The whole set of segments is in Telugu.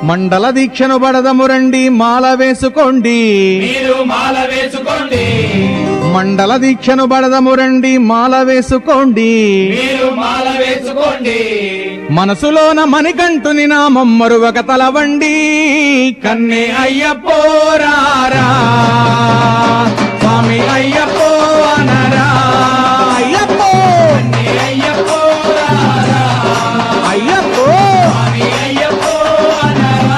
మండల దీక్షను బడదము రండి మాల వేసుకోండి మీరు మాల వేసుకోండి మండల దీక్షను బడదము రండి మాల వేసుకోండి మీరు మాల వేసుకోండి మనసులోన మణికంఠుని నామం మరువక తలవండి కన్నే అయ్యపోరారా స్వామి అయ్యప్పో అనరా అయ్యప్పో నీ అయ్యప్పో రారా, అయ్యప్పో నీ అయ్యప్పో అనరా.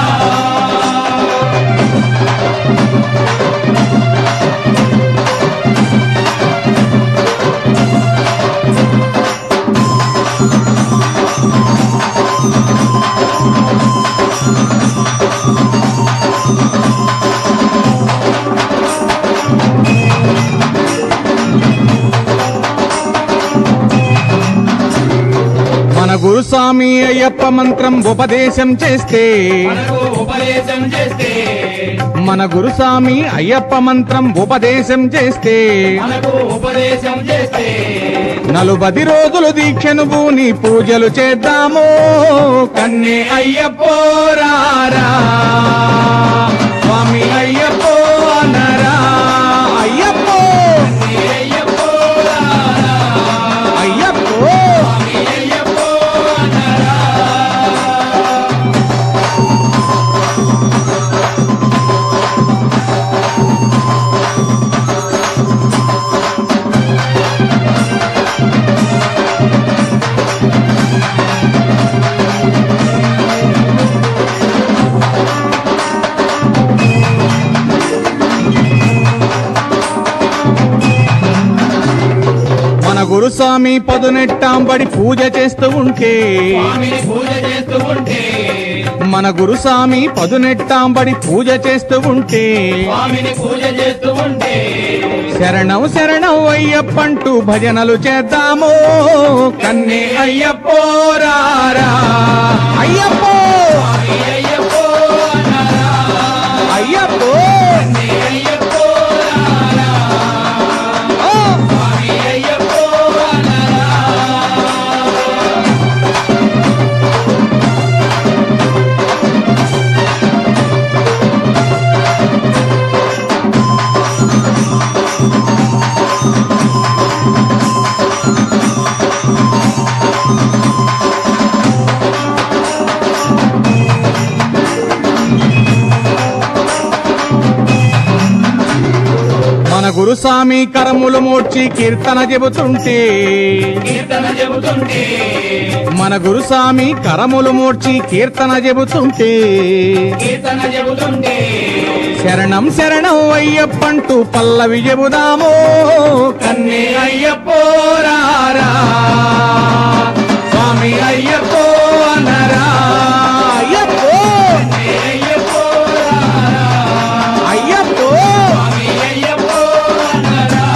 మన గురుస్వామి అయ్యప్ప మంత్రం ఉపదేశం చేస్తే మనకు ఉపదేశం చేస్తే మన గురుస్వామి అయ్యప్ప మంత్రం ఉపదేశం చేస్తే మనకు ఉపదేశం చేస్తే నలుబది రోజులు దీక్షను పూని పూజలు చేద్దాము కన్నే అయ్యపోరారా స్వామి అయ్యప్పో అనరా అయ్యప్పో నీ అయ్యప్పో రారా, అయ్యప్పో నీ అయ్యప్పో అనరా. మన గురుస్వామి పదునెట్టాంబడి పూజ చేస్తూ ఉంటే స్వామిని పూజ చేస్తూ ఉంటే మన గురుస్వామి పదునెట్టాంబడి పూజ చేస్తూ ఉంటే స్వామిని పూజ చేస్తూ ఉంటే శరణం శరణం అయ్యప్పంటూ భజనలు చేద్దాము కన్నే అయ్యప్పోరారా అయ్యప్పో నీ అయ్యప్పో అనరా, అయ్యప్పో నీ అయ్యప్పో రారా, ఓ! నీ అయ్యప్పో అనరా. మన గురుస్వామి కరములు మోడ్చి కీర్తన చెబుతుంటే కీర్తన చెబుతుంటే మన గురుస్వామి కరములు మోడ్చి కీర్తన చెబుతుంటే కీర్తన చెబుతుంటే శరణం శరణం అయ్యప్పంటూ పల్లవి చెబుదాము కన్నే అయ్యప్పోరారా స్వామి అయ్యప్పో అనరా అయ్యప్పో నీ అయ్యప్పో రారా, అయ్యప్పో నీ అయ్యప్పో అనరా.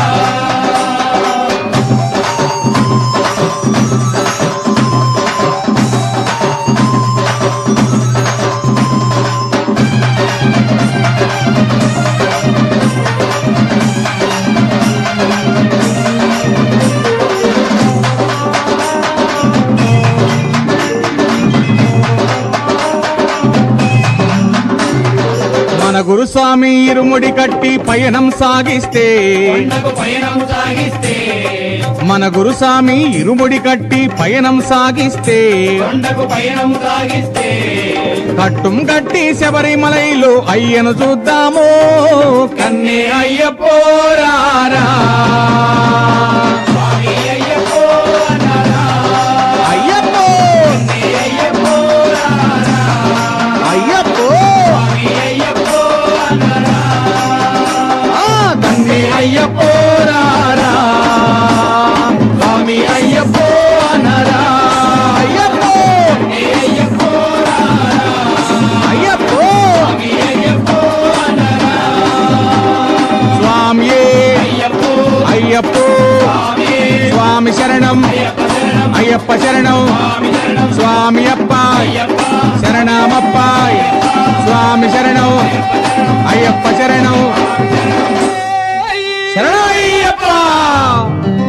మన గురుస్వామి ఇరుముడి కట్టి పయనం సాగిస్తే కొండకు పయనం సాగిస్తే మన గురుస్వామి ఇరుముడి కట్టి పయనం సాగిస్తే కొండకు పయనం సాగిస్తే కట్టుం కట్టి శబరిమలైలో అయ్యను చూద్దాము కన్నే అయ్యపోరారా స్వామి అయ్యప్పో అనరా, అయ్యప్పో నీ అయ్యప్పో రారా, అయ్యప్పో స్వామి అయ్యప్పో అనరా. ఆ, కన్నే అయ్యపోరారా స్వామి అయ్యప్పో అనరా అయ్యప్పో నీ అయ్యప్పో రారా, అయ్యప్పో స్వామి అయ్యప్పో అనరా. స్వామియే అయ్యప్పో అయ్యప్పో స్వామి స్వామి శరణం అయ్యప్ప శరణం అయ్యప్ప శరణం స్వామి శరణం స్వామి అప్ప అయ్యప్ప శరణమప్ప స్వామి శరణం అయ్యప్ప శరణం శరణయ్యప్ప